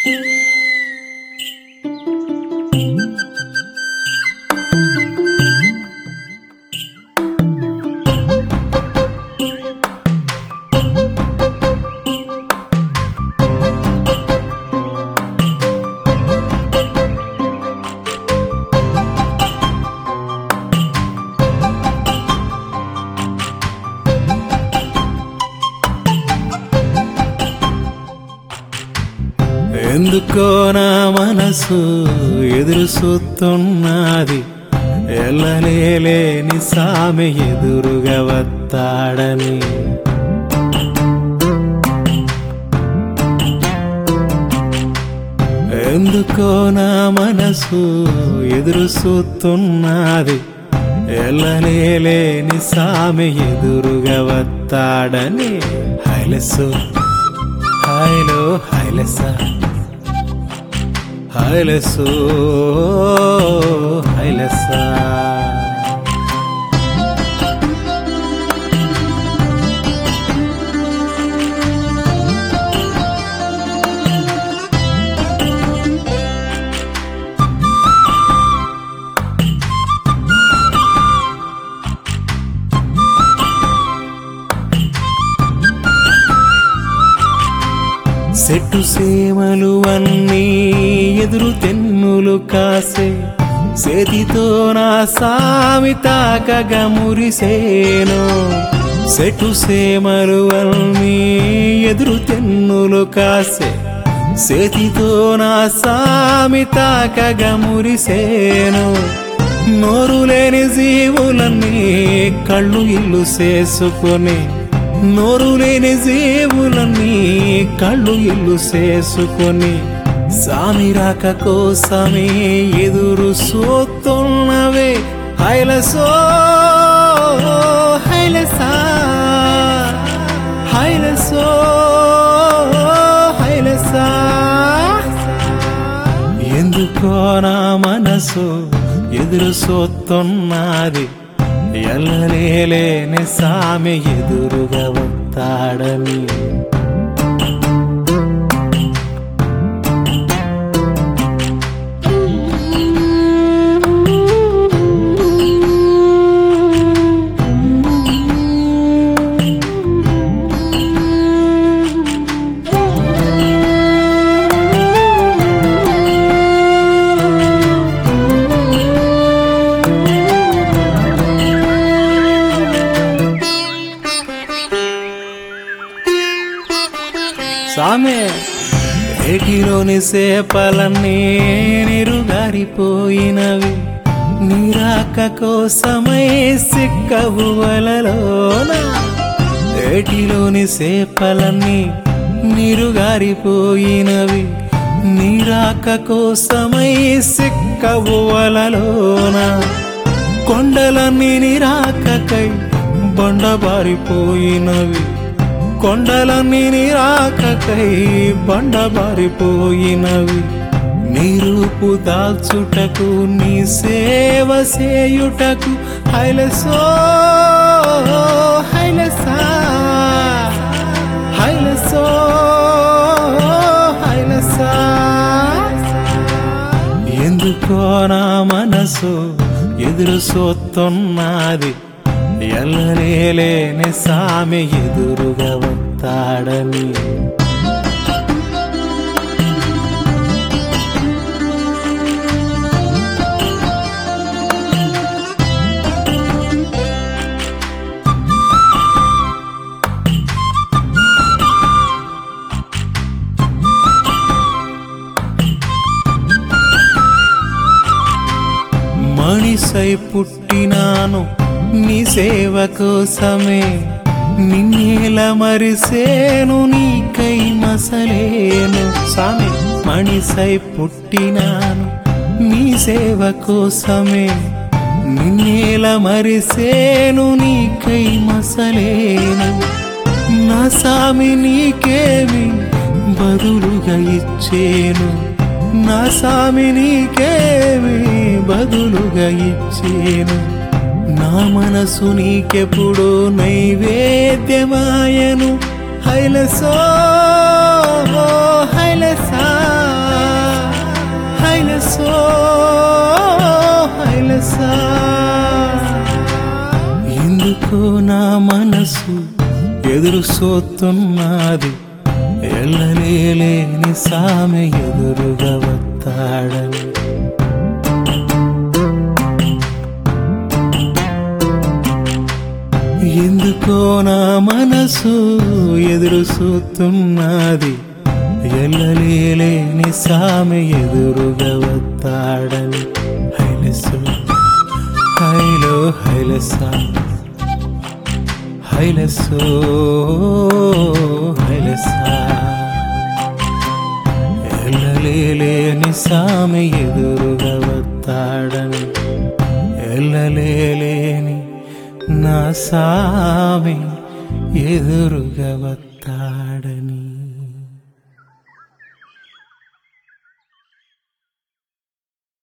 ఎందుకో నా మనసు ఎదురు చూస్తున్నది ఎల్లలేని సామె ఎదురుగా వస్తాడని ఎందుకో నా మనసు ఎదురు చూస్తున్నది ఎల్లలేని సామె ఎదురుగా వస్తాడని హైలెస్సు హైలో హైలెస్స హైలెస్సు హైలెస్స చెట్టు సేమలు అన్నీ ఎదురు తెన్నులు కాసే చేతితో నా సామి తాకగా మురిసేను చెట్టు సేమలు అన్నీ ఎదురు తెన్నులు కాసే చేతితో నా సామి తాకగా మురిసేను నోరు లేని జీవులన్నీ కళ్ళు ఇల్లు చేసుకొని నోరు లేని జీవులన్నీ కళ్ళు ఇల్లు చేసుకొని సామి రాక కోసమే ఎదురు సోతున్నవే హైలసో హైలసా హైలసో హైలసా ఎందుకో నా మనసు ఎదురు సోతున్నది ఎల్లలేని సామె ఎదురుగా వస్తాడని సామె ఏటిలోని సేపలన్నీ నిరుగారిపోయినవి నీరాక కోసమై సిక్కవు వలలోన ఏటిలోని సేపలన్నీ నిరుగారిపోయినవి నీరాక కోసమై సిక్కవు వలలోన కొండలన్నీ నిరాకకై బండబారిపోయినవి కొండలన్నీ నిరాకకై బండబారిపోయినవి నీరూపు దాల్చుటకు నీ సేవ చేయుటకు హైలసో హైలసా హైలసో హైలసా ఎందుకో నా మనసు ఎదురు సోతున్నది ఎల్లలేని సామె ఎదురుగా వస్తాడని మనిషై పుట్టినాను నీ సేవ కోసమే నిన్నేల మరిసేను నీకై మసలేను స్వామి మనిషై పుట్టినాను నీ సేవ కోసమే నిన్నేల మరిసేను నీకై మసలేను నా సామి నీకేమి బదులుగా ఇచ్చేను నా సామి నీకేమి బదులుగా ఇచ్చేను నా మనసు నీకెప్పుడు నైవేద్యమాయను హైలసో హైలసా హైలసో హైలసా ఎందుకో నా మనసు ఎదురు సోతున్నది ఎల్లలేని సామె ఎదురుగా వస్తాడని ఎందుకో నా మనసు ఎదురు సూతున్నది ఎల్లలేని సామె ఎదురుగా వస్తాడని హైలసు హైలో హైలసా హైలసో హైలసా ఎల్లలేని సామె ఎదురుగా వస్తాడని ఎల్లలేని నా సామి ఎదురుగా వస్తాడని